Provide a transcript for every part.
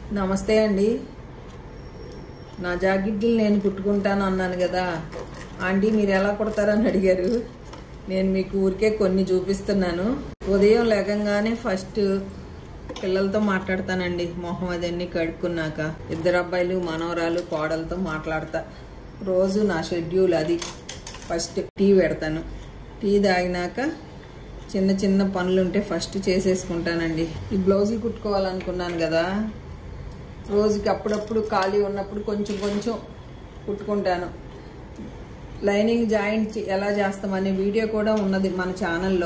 నమస్తే అండి నా జాకెట్లు నేను కుట్టుకుంటాను అన్నాను కదా ఆంటీ మీరు ఎలా కుడతారని అడిగారు నేను మీకు ఊరికే కొన్ని చూపిస్తున్నాను ఉదయం లేకంగానే ఫస్ట్ పిల్లలతో మాట్లాడతానండి మొహం అదన్నీ కడుక్కున్నాక ఇద్దరు అబ్బాయిలు మనవరాలు కోడలతో మాట్లాడతా రోజు నా షెడ్యూల్ అది ఫస్ట్ టీ పెడతాను టీ తాగినాక చిన్న చిన్న పనులు ఉంటే ఫస్ట్ చేసేసుకుంటానండి ఈ బ్లౌజులు కుట్టుకోవాలనుకున్నాను కదా రోజుకి అప్పుడప్పుడు ఖాళీ ఉన్నప్పుడు కొంచెం కొంచెం కుట్టుకుంటాను లైనింగ్ జాయింట్ చే- ఎలా చేస్తామనే వీడియో కూడా ఉన్నది మన ఛానల్లో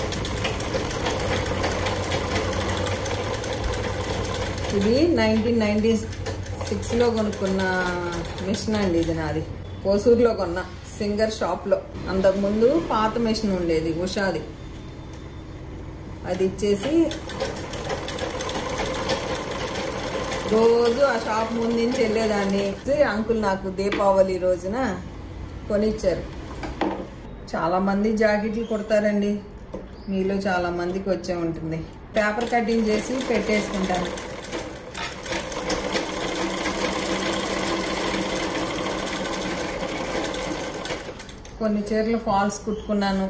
ఇది నైన్టీన్ నైన్టీ సిక్స్లో కొనుక్కున్న మిషన్ అండి ఇది నాది ఓసూరులో కొన్న సింగర్ షాప్లో అంతకుముందు పాత మిషన్ ఉండేది ఉషాది అది ఇచ్చేసి రోజు ఆ షాప్ ముందు నుంచి వెళ్ళేదాన్ని అంకుల్ నాకు దీపావళి రోజున కొనిచ్చారు చాలా మంది జాకెట్లు కుడతారండి మీలో చాలా మందికి వచ్చే ఉంటుంది పేపర్ కటింగ్ చేసి పెట్టేసుకుంటాను కొన్ని చీరలు ఫాల్స్ కుట్టుకున్నాను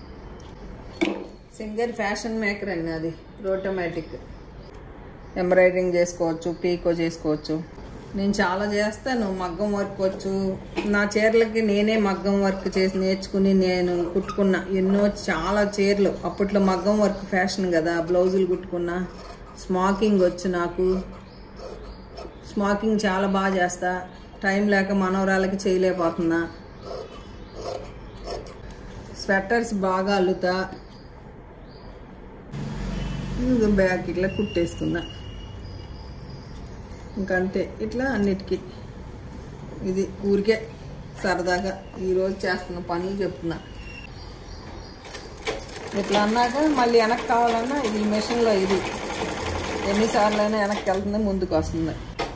సింగర్ ఫ్యాషన్ మేకర్ అండి అది రోటోమేటిక్ ఎంబ్రాయిడరింగ్ చేసుకోవచ్చు పీకో చేసుకోవచ్చు నేను చాలా చేస్తాను మగ్గం వర్క్ వచ్చు నా చీరలకి నేనే మగ్గం వర్క్ చేసి నేర్చుకుని నేను కుట్టుకున్నా ఎన్నో చాలా చీరలు అప్పట్లో మగ్గం వర్క్ ఫ్యాషన్ కదా బ్లౌజులు కుట్టుకున్నా స్మాకింగ్ వచ్చు నాకు స్మాకింగ్ చాలా బాగా చేస్తా టైం లేక మనవరాలకి చేయలేకపోతున్నా స్వెటర్స్ బాగా అల్లుతా ఇంకా బ్యాగ్ ఇట్లా కుట్టేసుకున్నా ఇంకంతే ఇట్లా అన్నిటికీ ఇది ఊరికే సరదాగా ఈరోజు చేస్తున్న పనులు చెప్తున్నా ఇట్లా అన్నాక మళ్ళీ వెనక్కి కావాలన్నా ఇది మెషిన్లో ఇది ఎన్నిసార్లు అయినా వెనక్కి వెళ్తుంది ముందుకు వస్తుంది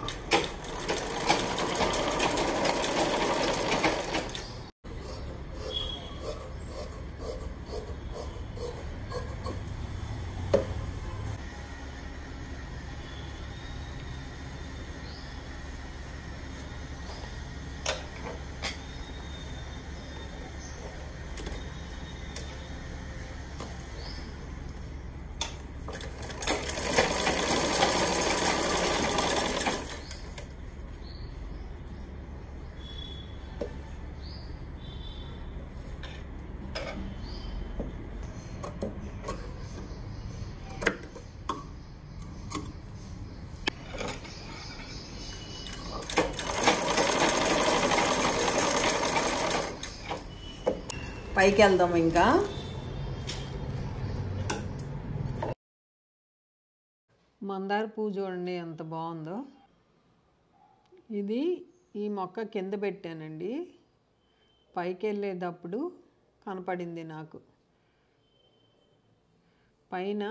పైకి వెళ్దాం ఇంకా మందార పువ్వు చూడండి ఎంత బాగుందో ఇది ఈ మొక్క కింద పెట్టానండి పైకి వెళ్ళేటప్పుడు కనపడింది నాకు పైన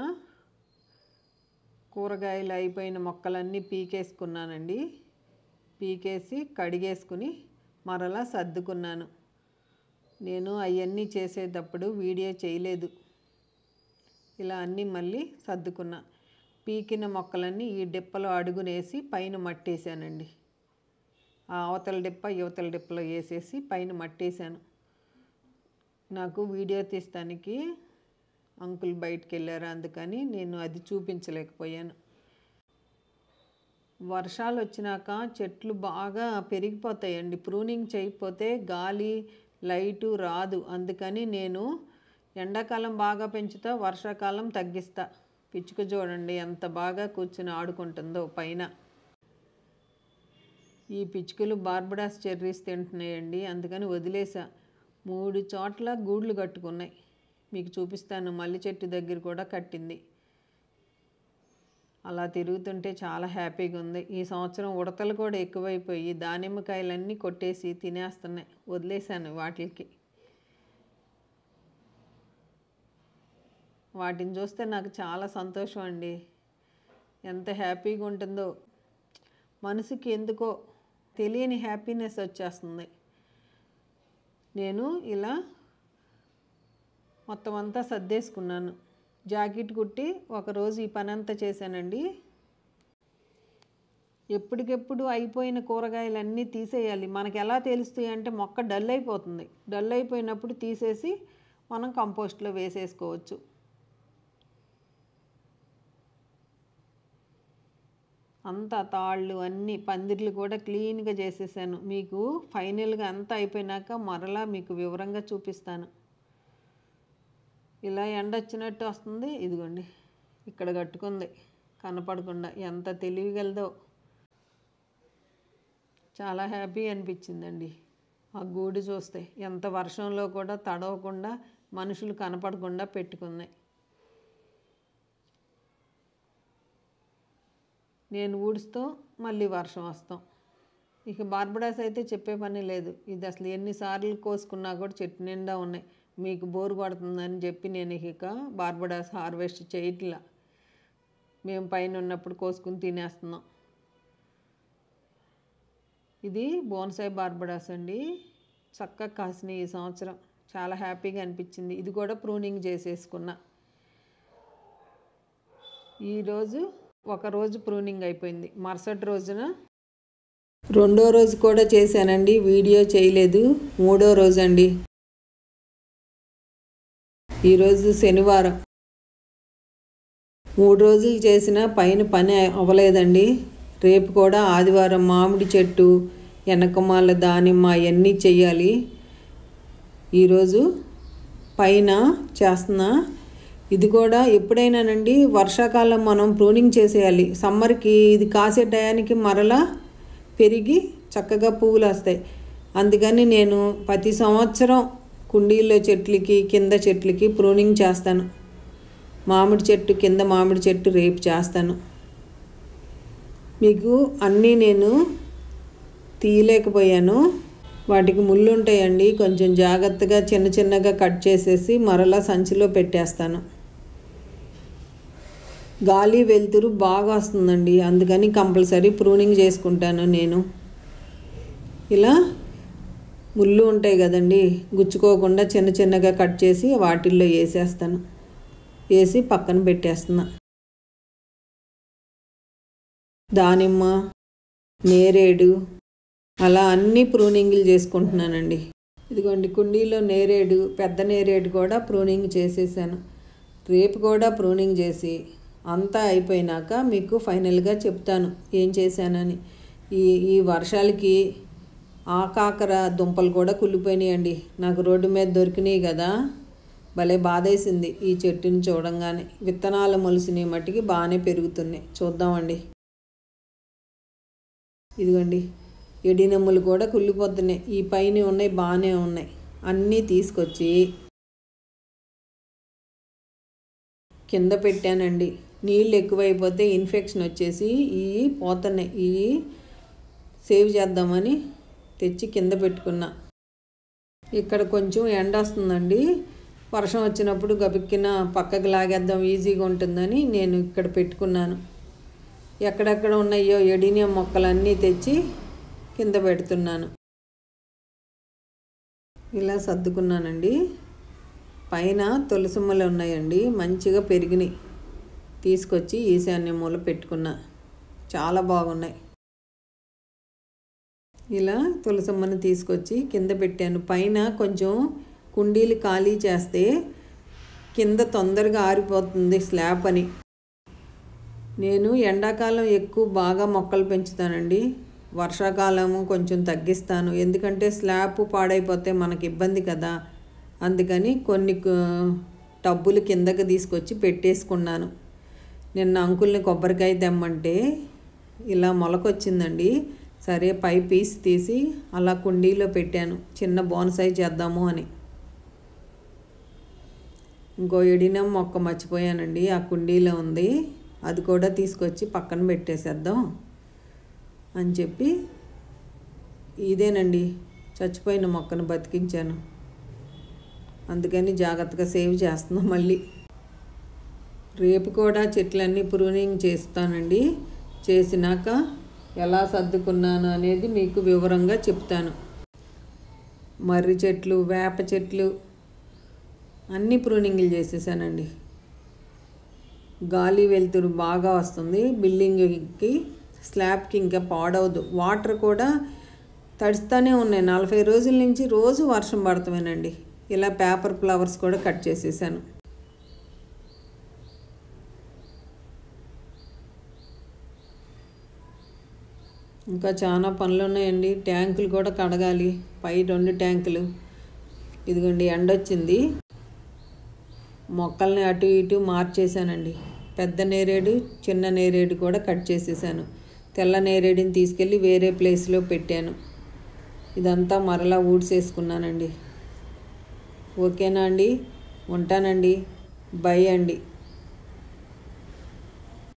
కూరగాయలు అయిపోయిన మొక్కలన్నీ పీకేసుకున్నానండి పీకేసి కడిగేసుకుని మరలా సర్దుకున్నాను నేను అవన్నీ చేసేటప్పుడు వీడియో చేయలేదు ఇలా అన్నీ మళ్ళీ సర్దుకున్నా పీకిన మొక్కలన్నీ ఈ డిప్పలో అడుగునేసి పైన మట్టేసానండి ఆ అవతల డిప్ప యువతల డిప్పలో వేసేసి పైన మట్టేశాను నాకు వీడియో తీస్తానికి అంకుల్ బయటికి వెళ్ళారు అందుకని నేను అది చూపించలేకపోయాను వర్షాలు వచ్చినాక చెట్లు బాగా పెరిగిపోతాయండి ప్రూనింగ్ చేయకపోతే గాలి లైటు రాదు అందుకని నేను ఎండాకాలం బాగా పెంచుతా వర్షాకాలం తగ్గిస్తా పిచ్చుక చూడండి ఎంత బాగా కూర్చుని ఆడుకుంటుందో పైన ఈ పిచ్చుకలు బార్బడాస్ చెర్రీస్ తింటున్నాయండి అందుకని వదిలేసా మూడు చోట్ల గూడ్లు కట్టుకున్నాయి మీకు చూపిస్తాను మల్లి చెట్టు దగ్గర కూడా కట్టింది అలా తిరుగుతుంటే చాలా హ్యాపీగా ఉంది ఈ సంవత్సరం ఉడతలు కూడా ఎక్కువైపోయి దానిమ్మకాయలన్నీ కొట్టేసి తినేస్తున్నాయి వదిలేశాను వాటికి వాటిని చూస్తే నాకు చాలా సంతోషం అండి ఎంత హ్యాపీగా ఉంటుందో మనసుకి ఎందుకో తెలియని హ్యాపీనెస్ వచ్చేస్తుంది నేను ఇలా మొత్తం అంతా సర్దేసుకున్నాను జాకెట్ కుట్టి ఒకరోజు ఈ పని అంతా చేశానండి ఎప్పటికెప్పుడు అయిపోయిన కూరగాయలన్నీ తీసేయాలి మనకి ఎలా తెలుస్తాయి అంటే మొక్క డల్ అయిపోతుంది డల్ అయిపోయినప్పుడు తీసేసి మనం కంపోస్ట్లో వేసేసుకోవచ్చు అంతా తాళ్ళు అన్నీ పందిర్లు కూడా క్లీన్గా చేసేసాను మీకు ఫైనల్గా అంతా అయిపోయినాక మరలా మీకు వివరంగా చూపిస్తాను ఇలా ఎండ వచ్చినట్టు వస్తుంది ఇదిగోండి ఇక్కడ కట్టుకుంది కనపడకుండా ఎంత తెలివిగలదో చాలా హ్యాపీ అనిపించిందండి ఆ గూడు చూస్తే ఎంత వర్షంలో కూడా తడవకుండా మనుషులు కనపడకుండా పెట్టుకున్నాయి నేను ఊడుస్తాం మళ్ళీ వర్షం వస్తాం ఇక బార్బడాస్ అయితే చెప్పే పని లేదు ఇది అసలు ఎన్నిసార్లు కోసుకున్నా కూడా చెట్టు నిండా ఉన్నాయి మీకు బోరు కొడుతుందని చెప్పి నేను ఇక బార్బడాస్ హార్వెస్ట్ చేయట్లా మేము పైన ఉన్నప్పుడు కోసుకుని తినేస్తున్నాం ఇది బోన్సాయి బార్బడాస్ అండి చక్కగా కాసిన ఈ సంవత్సరం చాలా హ్యాపీగా అనిపించింది ఇది కూడా ప్రూనింగ్ చేసేసుకున్నా ఈరోజు ఒక రోజు ప్రూనింగ్ అయిపోయింది మరుసటి రోజున రెండో రోజు కూడా చేశానండి వీడియో చేయలేదు మూడో రోజు అండి ఈరోజు శనివారం మూడు రోజులు చేసిన పైన పని అవ్వలేదండి రేపు కూడా ఆదివారం మామిడి చెట్టు వెనకమాల దానిమ్మ అవన్నీ చెయ్యాలి ఈరోజు పైన చేస్తున్నా ఇది కూడా ఎప్పుడైనానండి వర్షాకాలం మనం ప్రూనింగ్ చేసేయాలి సమ్మర్కి ఇది కాసే టయానికి మరలా పెరిగి చక్కగా పువ్వులు వస్తాయి అందుకని నేను ప్రతి సంవత్సరం కుండీల్లో చెట్లకి కింద చెట్లకి ప్రూనింగ్ చేస్తాను మామిడి చెట్టు కింద మామిడి చెట్టు రేపు చేస్తాను మీకు అన్నీ నేను తీయలేకపోయాను వాటికి ముళ్ళు ఉంటాయండి కొంచెం జాగ్రత్తగా చిన్న చిన్నగా కట్ చేసేసి మరలా సంచిలో పెట్టేస్తాను గాలి వెలుతురు బాగా వస్తుందండి అందుకని కంపల్సరీ ప్రూనింగ్ చేసుకుంటాను నేను ఇలా ముళ్ళు ఉంటాయి కదండి గుచ్చుకోకుండా చిన్న చిన్నగా కట్ చేసి వాటిల్లో వేసేస్తాను వేసి పక్కన పెట్టేస్తున్నా దానిమ్మ నేరేడు అలా అన్ని ప్రూనింగ్లు చేసుకుంటున్నానండి ఇదిగోండి కుండీలో నేరేడు పెద్ద నేరేడు కూడా ప్రూనింగ్ చేసేసాను రేపు కూడా ప్రూనింగ్ చేసి అంతా అయిపోయినాక మీకు ఫైనల్గా చెప్తాను ఏం చేశానని ఈ ఈ వర్షాలకి ఆకాకర దుంపలు కూడా కుళ్ళిపోయినాయండి నాకు రోడ్డు మీద దొరికినాయి కదా భలే బాధేసింది ఈ చెట్టుని చూడంగానే విత్తనాలు మొలిసినవి మట్టికి బాగానే పెరుగుతున్నాయి చూద్దామండి ఇదిగోండి ఎడినెమ్ములు కూడా కుళ్ళిపోతున్నాయి ఈ పైన ఉన్నాయి బాగానే ఉన్నాయి అన్నీ తీసుకొచ్చి కింద పెట్టానండి నీళ్ళు ఎక్కువైపోతే ఇన్ఫెక్షన్ వచ్చేసి ఇవి పోతున్నాయి ఇవి సేవ్ చేద్దామని తెచ్చి కింద పెట్టుకున్నా ఇక్కడ కొంచెం ఎండ వస్తుందండి వర్షం వచ్చినప్పుడు గబిక్కిన పక్కకి లాగేద్దాం ఈజీగా ఉంటుందని నేను ఇక్కడ పెట్టుకున్నాను ఎక్కడెక్కడ ఉన్నాయో ఎడినియం మొక్కలన్నీ తెచ్చి కింద పెడుతున్నాను ఇలా సర్దుకున్నానండి పైన తులసిమ్మలు ఉన్నాయండి మంచిగా పెరిగినాయి తీసుకొచ్చి ఈశాన్య మూల పెట్టుకున్నా చాలా బాగున్నాయి ఇలా తులసమ్మని తీసుకొచ్చి కింద పెట్టాను పైన కొంచెం కుండీలు ఖాళీ చేస్తే కింద తొందరగా ఆరిపోతుంది స్లాబ్ అని నేను ఎండాకాలం ఎక్కువ బాగా మొక్కలు పెంచుతానండి వర్షాకాలము కొంచెం తగ్గిస్తాను ఎందుకంటే స్లాబ్ పాడైపోతే మనకి ఇబ్బంది కదా అందుకని కొన్ని కు- టబ్బులు కిందకి తీసుకొచ్చి పెట్టేసుకున్నాను నిన్న అంకుల్ని కొబ్బరికాయ తెమ్మంటే ఇలా మొలకొచ్చిందండి సరే పై పీస్ తీసి అలా కుండీలో పెట్టాను చిన్న బోన్సాయి చేద్దాము అని ఇంకో ఎడినం మొక్క మర్చిపోయానండి ఆ కుండీలో ఉంది అది కూడా తీసుకొచ్చి పక్కన పెట్టేసేద్దాం అని చెప్పి ఇదేనండి చచ్చిపోయిన మొక్కను బతికించాను అందుకని జాగ్రత్తగా సేవ్ చేస్తున్నాం మళ్ళీ రేపు కూడా చెట్లన్నీ ప్రూనింగ్ చేస్తానండి చేసినాక ఎలా సర్దుకున్నాను అనేది మీకు వివరంగా చెప్తాను మర్రి చెట్లు వేప చెట్లు అన్ని ప్రూనింగ్లు చేసేసానండి గాలి వెలుతురు బాగా వస్తుంది బిల్డింగ్కి స్లాబ్కి ఇంకా పాడవదు వాటర్ కూడా తడుస్తూనే ఉన్నాయి నలభై రోజుల నుంచి రోజు వర్షం పడతామేనండి ఇలా పేపర్ ఫ్లవర్స్ కూడా కట్ చేసేసాను ఇంకా చాలా పనులు ఉన్నాయండి ట్యాంకులు కూడా కడగాలి పై రెండు ట్యాంకులు ఇదిగోండి ఎండ వచ్చింది మొక్కల్ని అటు ఇటు మార్చేసానండి పెద్ద నేరేడు చిన్న నేరేడు కూడా కట్ చేసేసాను తెల్ల నేరేడుని తీసుకెళ్ళి వేరే ప్లేస్లో పెట్టాను ఇదంతా మరలా ఊడ్చేసుకున్నానండి ఓకేనా అండి ఉంటానండి బై అండి